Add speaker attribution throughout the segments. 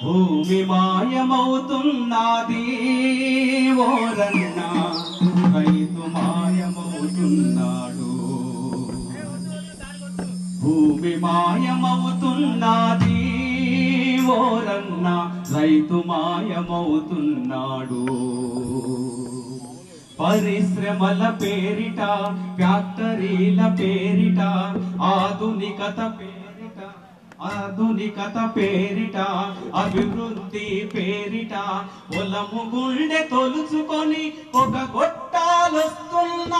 Speaker 1: భూమి మాయమవుతున్నది ఓరన్న రైతు మాయమవుతున్నాడు భూమి మాయమవుతున్నది ఓరన్న రైతు మాయమవుతున్నాడు పరిశ్రమల పేరిట ఫ్యాక్టరీల పేరిట ఆధునికత పేరిట ఆధునికత పేరిట అభివృద్ధి పేరిట పొలము గుండె తొలుచుకొని ఒక గొట్టాలొస్తున్నా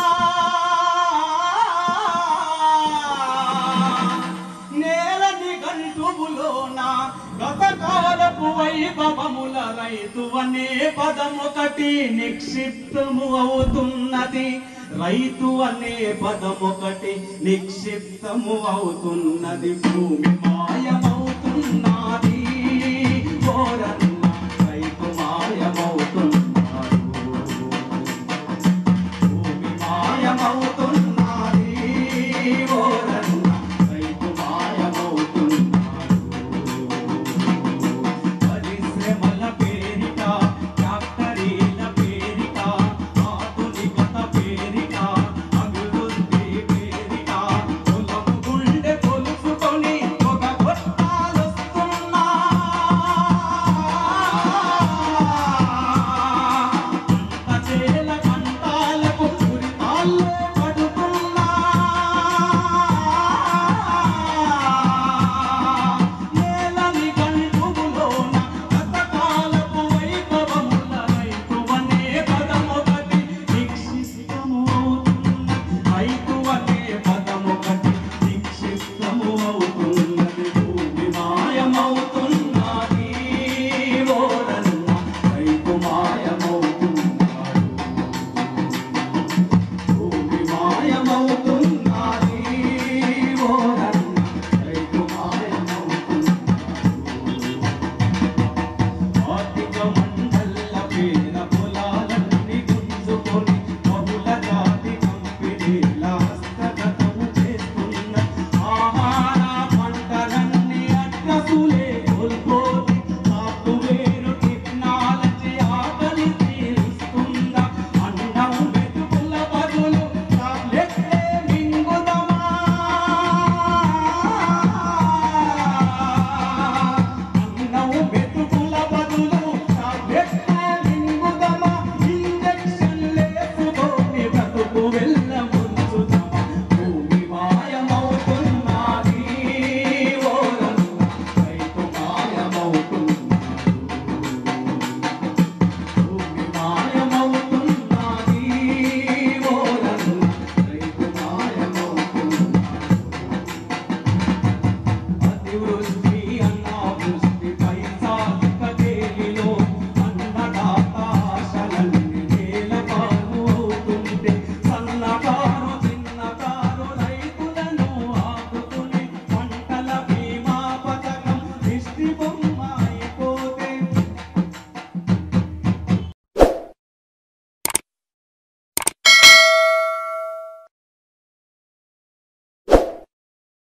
Speaker 1: నేలని గంటువులోన గతకాలపు వైభవముల రైతు అనే పదమొకటి నిక్షిప్తము అవుతున్నది రైతు అనే పదమొకటి నిక్షిప్తము అవుతున్నది భూమి మాయమవుతున్నది ఘోర